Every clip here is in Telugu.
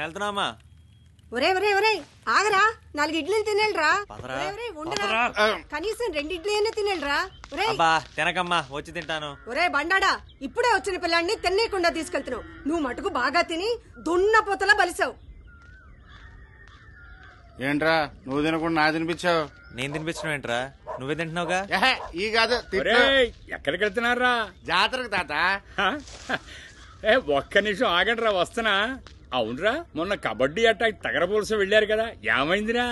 నేను వెళ్తున్నామా ఒరే ఒరే ఒరే ఆగరా నాలుగు ఇడ్లీలు తినేళ్ళరా పదరా. ఒరే, ఒరే, ఉండరా పదరా. కనీసం రెండు ఇడ్లీ అయినా తినేళ్ళరా ఒరే అబ్బా తినకమ్మా వచ్చి తింటాను ఒరే బండాడా ఇప్పుడే వచ్చిన పిల్లాన్ని తినేయకుండా తీసుకెళ్తున్నావు నువ్వు మటుకు బాగా తిని దున్న పొతలా బలిసావు ఏంట్రా నువ్వు తినకుండా నా తినిపించావు నేను తినిపించడం ఏంట్రా నువ్వే తింటున్నావుగా ఏహే, ఈ కాదు తిట్టు. ఒరేయ్, ఎక్కడికి వెళ్తున్నారా జాతరకు తాత హ? ఏ ఒక్క నిమిషం ఆగండి రా వస్తున్నా అవునరా మొన్న కబడ్డీ అటాక్ తగరపోలసి వెళ్ళారు కదా ఏమైందిరా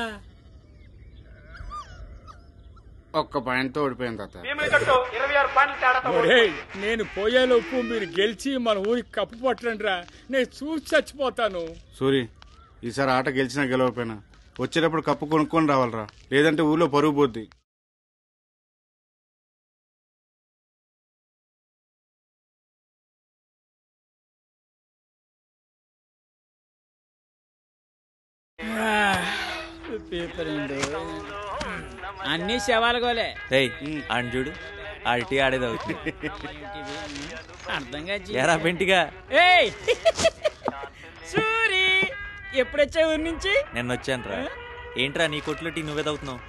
ఒక్క పాయింట్తో ఓడిపోయింది తాత ఒరేయ్ నేను పోయేలోపు మీరు గెలిచి మన ఊరికి కప్పు పట్టండి రా నేను చూసి చచ్చిపోతాను సూరి ఈసారి ఆట గెలిచినా గెలవకపోయినా వచ్చేటప్పుడు కప్పు కొనుక్కొని రావాలరా లేదంటే ఊళ్ళో పరుగు పోద్ది అన్ని శవాలు గోలే రేయ్ ఆడి చూడు ఆడి ఆడేది అవుతుంది అర్థంగా ఎరా పెంటిగా ఏయ్ సూరి ఎప్పుడొచ్చా ఊరి నుంచి నేను వచ్చాను రా ఏంట్రా నీ కొట్లో టీ నువ్వే తవ్వుతున్నావు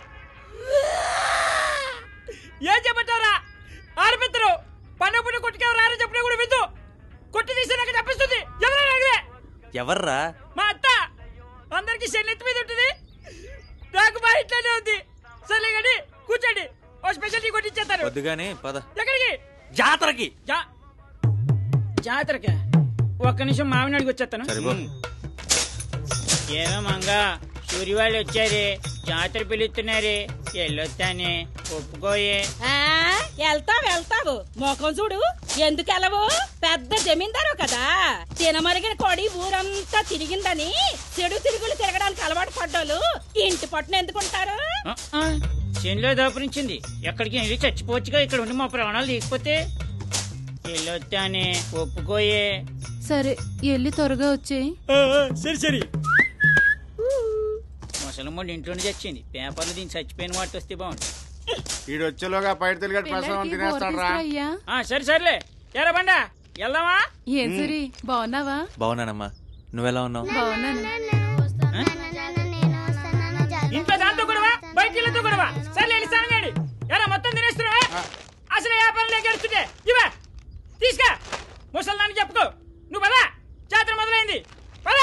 ఏం చెప్పంటారా ఆడపిద్దరు పన్నప్పుడు కొట్టుకెవరు రారని చెప్పినా కూడా విద్దు కొట్టు తీసి నాకు తప్పిస్తుంది ఎవరైనా అడిగే ఎవర్రా మా అత్త అందరికి శనెత్తి మీద ఉంటుంది నాకు మా ఇంట్లోనే ఉంది సర్లే కానీ కూర్చోండి ఓ స్పెషల్ టీ కొట్టించేస్తారు వద్దుగానే పద ఎక్కడికి జాతరకి జా జాతరకా ఒక్క నిమిషం మామినాడికి వచ్చేస్తాను సరిపో ఏమో మంగ సూర్య వాళ్ళు వచ్చారే జాతర పిలుస్తున్నారే వెళ్ళొస్తానే ఒప్పుకోయే ఆ వెళ్తావు వెళ్తావు మోకం చూడు ఎందుకు వెళ్ళవు పెద్ద జమీందారు కదా తినమరిగిన కొడి ఊరంతా తిరిగిందని చెడు తిరుగులు తిరగడానికి అలవాటు పడ్డోళ్ళు ఇంటి పట్టున ఎందుకుంటారు ఆ, ఆ, చేనులో దాపురించింది ఎక్కడికి వెళ్ళి చచ్చిపోవచ్చుగా ఇక్కడ ఉండి మా ప్రాణాలు తీసిపోతే వెళ్ళొస్తానే ఒప్పుకోయే సరే వెళ్ళి త్వరగా వచ్చేయి సరే సరే ముసలమ్మ ఇంట్లోనే చచ్చింది పేపర్లు దీన్ని చచ్చిపోయిన వాటి వస్తే బాగుంటుంది ఈడు వచ్చేలోగా బయట తిరిగి ప్రసాదం పిల్లలకి తినేస్తాడు రా బోర్ అయ్యా ఆ, సరే సర్లే ఎరా బండా వెళ్దామా ఏం సూరి బాగున్నావా బాగున్నానమ్మా నువ్వెలా ఉన్నావు బాగున్నాను ఇంట్లో దాంతో గొడవ బయట ఇళ్ళతో గొడవ సర్లే వెళ్ళి స్నానం చేయండి ఎరా మొత్తం తినేస్తున్నావా అసలు వ్యాపారం లేక గడుస్తుంటే ఇవా తీసుకా ముసల్దాన్ని చెప్పుకో నువ్వు పదా జాతర మొదలైంది పదా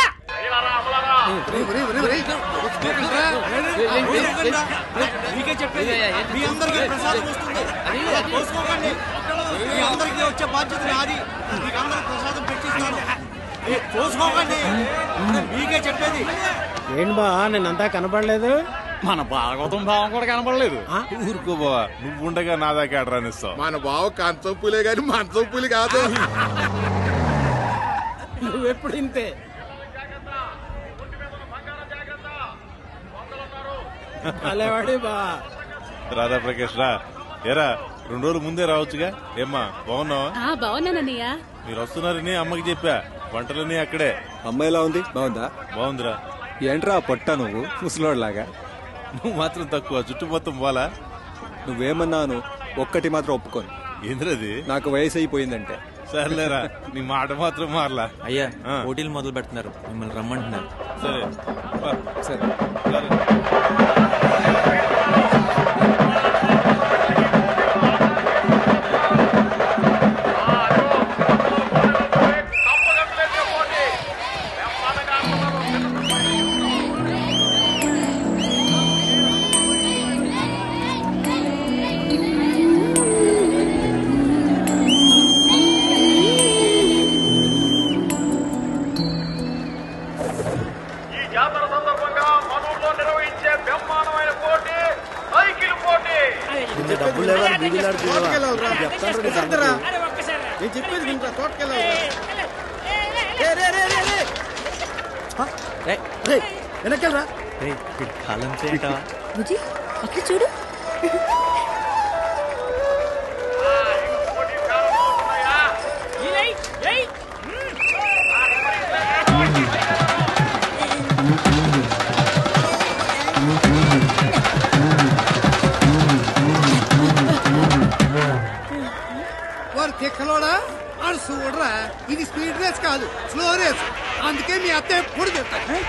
మీకే చెప్పేది మీ అందరికీ ప్రసాదం వస్తుంది అలా కోసుకోకండి మీ అందరికీ వచ్చే బాధ్యత నాది మీకు అందరికి ప్రసాదం పెట్టిస్తాను ఏ, కోసుకోకండి మీకే చెప్పేది ఏంటి బా నేనంతా కనపడలేదు మన భాగవతం భావం కూడా కనపడలేదు ఊరుకో బావా నువ్వు ఉండగా నా దాకా ఆడరానిస్తావు మన బావ కంచం పులే గాని మంచం పులి కాదు నువ్వెప్పుడు ఇంతే అలేవాడి బా రాధా ప్రకాష్ రా ఎరా రెండు రోజులు ముందే రావచ్చుగా ఏమ్మా బాగున్నావా ఆ బాగున్నానన్నయ్య మీరు వస్తున్నారని అమ్మకి చెప్పా వంటలన్నీ అక్కడే అమ్మాయి ఎలా ఉంది బాగుందా బాగుందిరా ఏంట్రా పొట్టా నువ్వు ముసలోడ్లాగా నువ్వు మాత్రం తక్కువ చుట్టూ మొత్తం పోలా నువ్వేమన్నాను ఒక్కటి మాత్రం ఒప్పుకోను ఏంద్రది నాకు వయసు అయిపోయిందంటే సర్లేరా నీ మాట మాత్రం మారలా అయ్యా పోటీలు మొదలు పెడుతున్నారు మిమ్మల్ని రమ్మంటున్నారు సరే పా. సరే సరే. ఈ జాతర సందర్భంగా మనూర్లో నిర్వహించే బ్రహ్మాండమైన పోటీ సైకిల్ పోటీ డబ్బులు లేవా బీడీలాడు తీయవా చెప్తాను నీ సంగతి. అరే ఒక్కసారి రా. నేను చెప్పేది వింటా తోటకెళ్ళాలి వెనకెళ్ళరా రే కాలం చేయంటావా బుజి అక్కడ చూడు ఏయ్, ఏయ్. వారు తిక్కలోడా ఆడు చూడరా ఇది స్పీడ్ రేస్ కాదు స్లో రేస్ అందుకే మీ అత్త ఎప్పుడు తిడతారు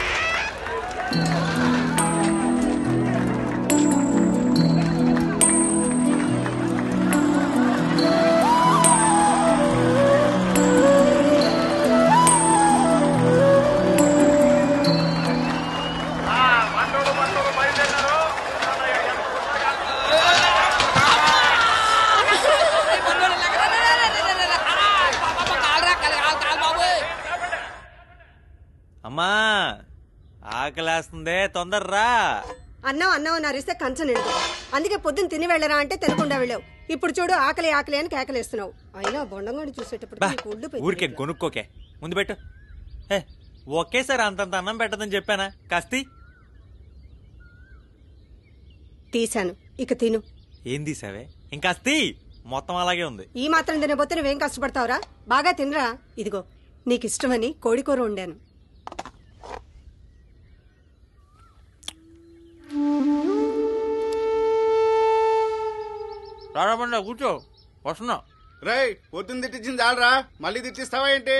అమ్మా ఆకలేస్తుందే తొందర్రా అన్నం అన్నం అని అరిస్తే కంచం నిండు అందుకే పొద్దున్న తిని వెళ్ళరా అంటే తినకుండా వెళ్ళావు ఇప్పుడు చూడు ఆకలి ఆకలి అని కేకలేస్తున్నావు అయినా బొండంగోడి చూసేటప్పుడు నీకు ఒళ్ళు పెద్దది. ఊరికే కొనుక్కోకే ముందు పెట్టు హే ఒకేసారి అంతంత అన్నం పెట్టదని చెప్పానా కాస్తి తీశాను ఇక తిను ఏం తీసావే ఇంకాస్తి మొత్తం అలాగే ఉంది ఈ మాత్రం తినబోతే నువ్వేం కష్టపడతావురా బాగా తినరా ఇదిగో నీకు ఇష్టమని కోడికూర వండాను రారా కూర్చో వస్తున్నా రేయ్ పొద్దున్న తిట్టించింది చాలరా మళ్ళీ తిట్టిస్తావా ఏంటి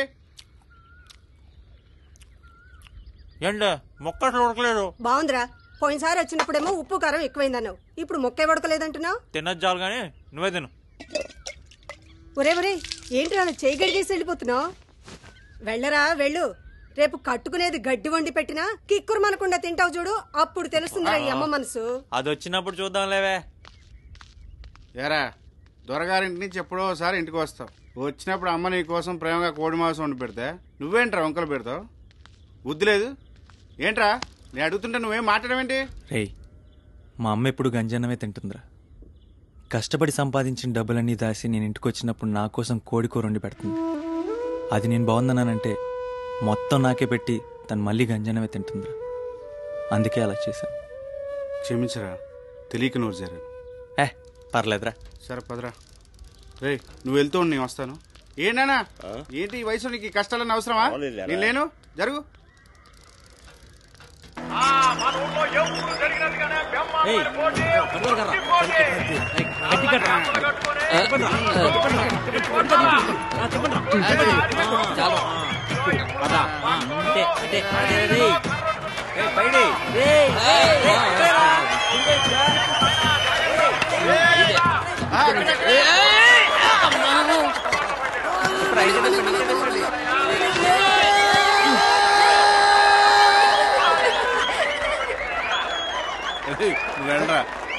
ఏంటే మొక్క అసలు ఉడకలేదు బాగుందిరా పోయినసారి వచ్చినప్పుడేమో ఉప్పు కారం ఎక్కువైందన్నావు ఇప్పుడు మొక్కే ఉడకలేదంటున్నావు తినొచ్చు చాలు కానీ నువ్వే తిను ఒరే ఒరే ఏంట్రా అలా చేయి గడిగేసి వెళ్ళిపోతున్నావు వెళ్ళరా వెళ్ళు రేపు కట్టుకునేది గడ్డి వండి పెట్టినా కిక్కురు మనకుండా తింటావు చూడు అప్పుడు తెలుస్తుందిరా ఈ అమ్మ మనసు అది వచ్చినప్పుడు చూద్దాం లేవే ఎరా దొరగారింటి నుంచి ఎప్పుడో ఒకసారి ఇంటికి వస్తావు వచ్చినప్పుడు అమ్మ నీ కోసం ప్రేమగా కోడి మాంసం వండి పెడితే నువ్వేంట్రా వంకలు పెడతావు బుద్ధి లేదు ఏంట్రా నేను అడుగుతుంటే నువ్వేం మాట్లాడమేంటి రేయ్ మా అమ్మ ఎప్పుడు గంజన్నమే తింటుందిరా కష్టపడి సంపాదించిన డబ్బులన్నీ దాసి నేను ఇంటికి వచ్చినప్పుడు నా కోసం కోడి కూర వండి పెడుతుంది అది నేను బాగుందన్నానంటే మొత్తం నాకే పెట్టి తను మళ్ళీ గంజన్నమే తింటుందిరా అందుకే అలా చేశాను క్షమించరా తెలియక నోరు జారాను ఏ పర్లేదురా సరే పదరా రే నువ్వు వెళ్తూ ఉండు, నేను వస్తాను ఏంటన్నా ఏంటి ఈ వయసులో నీకు ఈ కష్టాలన్నీ అవసరమా నేను లేను జరుగు మన ఊళ్ళో ఎప్పుడు జరిగినట్టుగానే బ్రహ్మాండమైన పోటీ కుస్తీ పోటీ. ఏయ్, నువ్వు వెళ్ళరా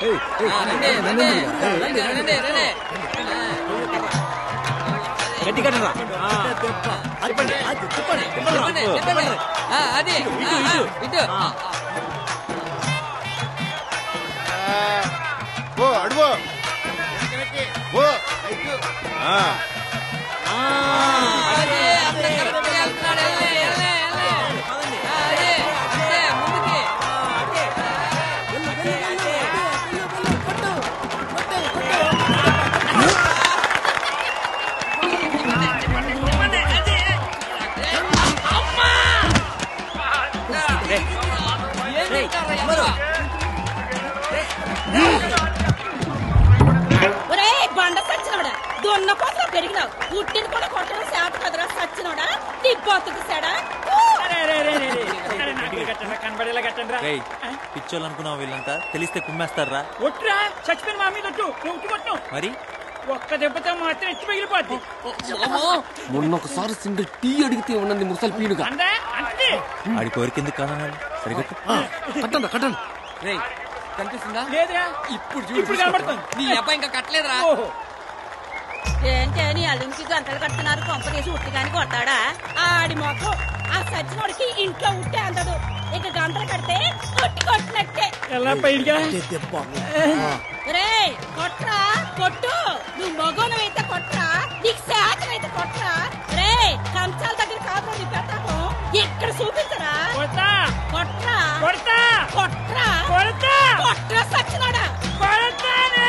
ఓ అడుగు ఓ ఎక్కు. ఆ. ఒరే బండ సచ్చినోడా దొన్న కోసం పెరిగినావు పుట్టిన కూడా కొట్టడం శాత కదరా సచ్చినోడా నీ బతుకు సెడా కనబడేలా కట్టండి రా రేయ్ పిచ్చోళ్ళు అనుకున్నావు వీళ్ళంతా తెలిస్తే కుమ్మేస్తారా ఒట్టురా చచ్చిపోయిన మా మీద ఒట్టు నువ్వు ఉట్టు కొట్టు మరి ఒక్క దెబ్బతో మాత్రం ఎత్తి పగిలిపోద్ది మొన్న ఒకసారి సింగిల్ టీ అడిగితే ఉన్నది ముసలి పీనుగా అందే అంతే ఆడి కోరికెందుకు కాదన్నాడు సరిగట్టు కట్టండి కట్టండి రే కనిపిస్తుందా లేదురా ఇప్పుడు ఇప్పుడు కనబడుతుంది నీ అబ్బాయి ఇంకా కట్టలేదురా ఓహో ఏంటే నీ అల్లునికి గంటలు కడుతున్నారు కొంప తీసి ఉట్టిగాని కొడతాడా ఆడి మొఖం ఆ సచ్చినోడికి ఇంట్లో ఉట్టే అందదు ఇక గంటలు కడితే కొట్టి కొట్టినట్టే ఎలా పైడిగా రే కొట్రా కొట్టు నువ్వు మగోనవైతే కొట్రా నీకు శాతనైతే కొట్రా రే కంచాల దగ్గర కాదు నీ పెట్టాము ఇక్కడ చూపించరా కొడతా కొట్రా కొడతా కొట్రా కొడతా కొట్రా సచ్చినోడా కొడతానే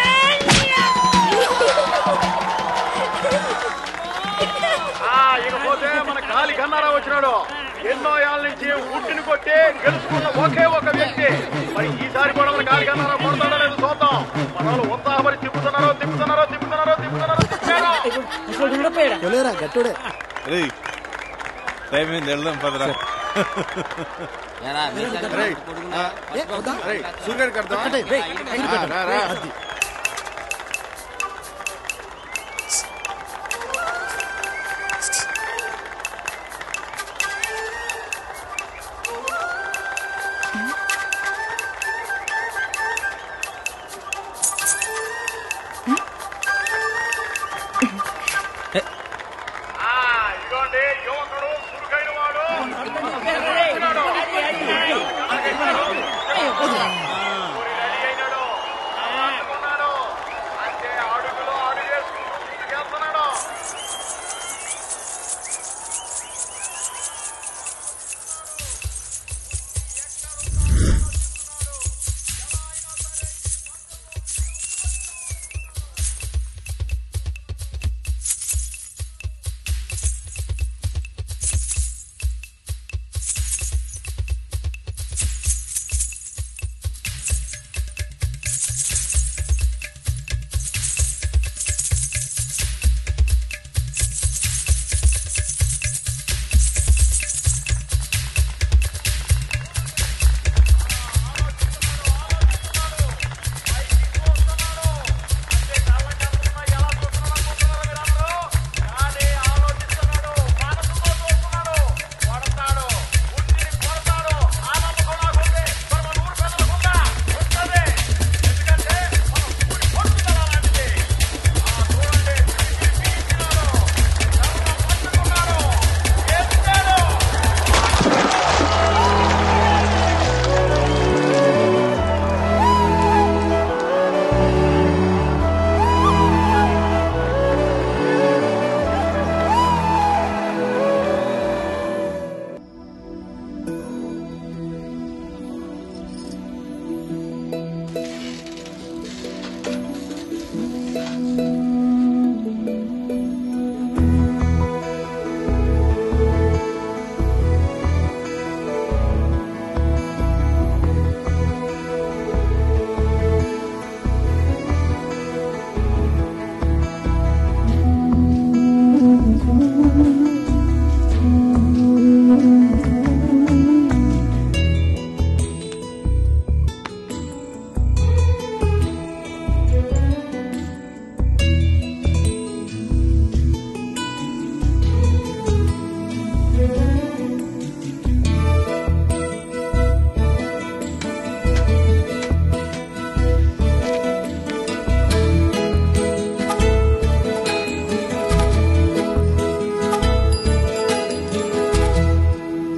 ఆ, ఇకపోతే మన కాలి కన్నారా వచ్చినాడు ఎన్నో ఏళ్ళ నుంచి ఉట్టిని కొట్టి గెలుచుకున్న ఒకే ఒక వ్యక్తి మరి ఈసారి కూడా మన కాలి కన్నారా కొడతాడో లేదు చూద్దాం మన వాళ్ళు ఉత్సాహపడి తిప్పుతున్నారో తిప్పుతున్నారో తిప్పుతున్నారో తిప్పుతున్నారో తిప్పుతున్నారో తొలేరా గట్టుడే రేయ్ టైం ఏంది వెళ్దాం పదరా రేయ్, ఆ, రేయ్, సూర్యుడికి అర్థం ఆ, రా, రా. ఇదిగోండి యువకుడు చురుకైన వాడు అంటే అడుగులో అడుగేసుకుంటూ ముందుకెళ్తున్నాడు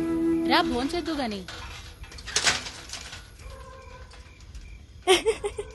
రా భోంచేద్దు గాని